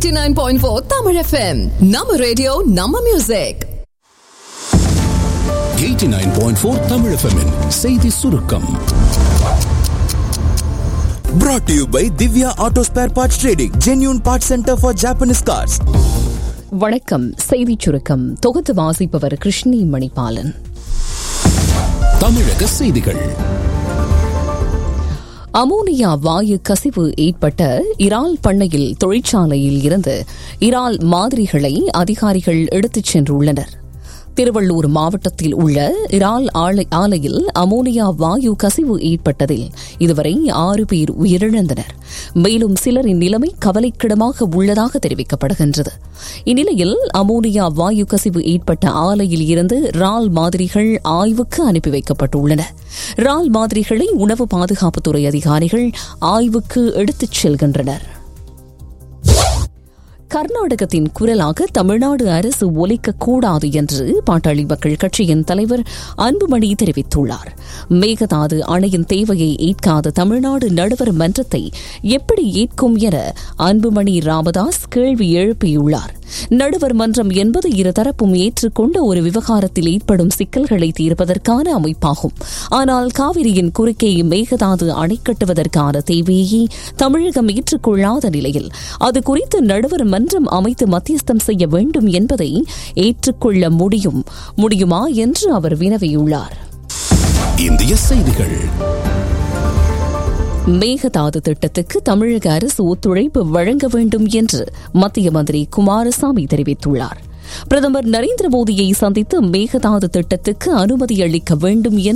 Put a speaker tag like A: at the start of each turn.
A: 89.4 Tamil FM. Nama radio, Nama music.
B: 89.4 Tamil FM -இன் செய்தி சுருக்கம்
C: Brought to you by Divya Auto Spare Parts Trading, genuine parts center for Japanese cars.
D: வணக்கம் செய்திச் சுருக்கம் தொகுத்து வாசிப்பவர் கிருஷ்ணி மணிபாலன்
B: தமிழக செய்திகள்
D: அமோனியா வாயு கசிவு ஏற்பட்ட இறால் பண்ணையில் தொழிற்சாலையில் இருந்து இறால் மாதிரிகளை அதிகாரிகள் எடுத்துச் சென்றுள்ளனர் திருவள்ளூர் மாவட்டத்தில் உள்ள இறால் ஆலை ஆலையில் அமோனியா வாயு கசிவு ஏற்பட்டதில் இதுவரை ஆறு பேர் உயிரிழந்தனர் மேலும் சிலரின் நிலைமை கவலைக்கிடமாக உள்ளதாக தெரிவிக்கப்படுகின்றது இந்நிலையில் அமோனியா வாயு கசிவு ஏற்பட்ட ஆலையில் இருந்து ரால் மாதிரிகள் ஆய்வுக்கு அனுப்பி வைக்கப்பட்டுள்ளன ரால் மாதிரிகளை உணவு பாதுகாப்புத்துறை அதிகாரிகள் ஆய்வுக்கு எடுத்துச் செல்கின்றனர் கர்நாடகத்தின் குரலாக தமிழ்நாடு அரசு ஒலிக்கக்கூடாது என்று பாட்டாளி மக்கள் கட்சியின் தலைவர் அன்புமணி தெரிவித்துள்ளார் மேகதாது அணையின் தேவையை ஏற்காத தமிழ்நாடு நடுவர் மன்றத்தை எப்படி ஏற்கும் என அன்புமணி ராமதாஸ் கேள்வி எழுப்பியுள்ளார் நடுவர் மன்றம் என்பது இருதரப்பும் ஏற்றுக்கொண்ட ஒரு விவகாரத்தில் ஏற்படும் சிக்கல்களை தீர்ப்பதற்கான அமைப்பாகும் ஆனால் காவிரியின் குறுக்கே மேகதாது அணை கட்டுவதற்கான தேவையை தமிழகம் ஏற்றுக்கொள்ளாத நிலையில் அது குறித்து நடுவர் மன்றம் அமைத்து மத்தியஸ்தம் செய்ய வேண்டும் என்பதை ஏற்றுக்கொள்ள முடியும் முடியுமா என்று அவர் வினவியுள்ளார்
B: இந்திய செய்திகள்
D: மேகதாது திட்டத்துக்கு தமிழக அரசு ஒத்துழைப்பு வழங்க வேண்டும் என்று மத்திய மந்திரி குமாரசாமி தெரிவித்துள்ளார் பிரதமர் நரேந்திர மோடியை சந்தித்து மேகதாது திட்டத்துக்கு அனுமதி அளிக்க வேண்டும் என்று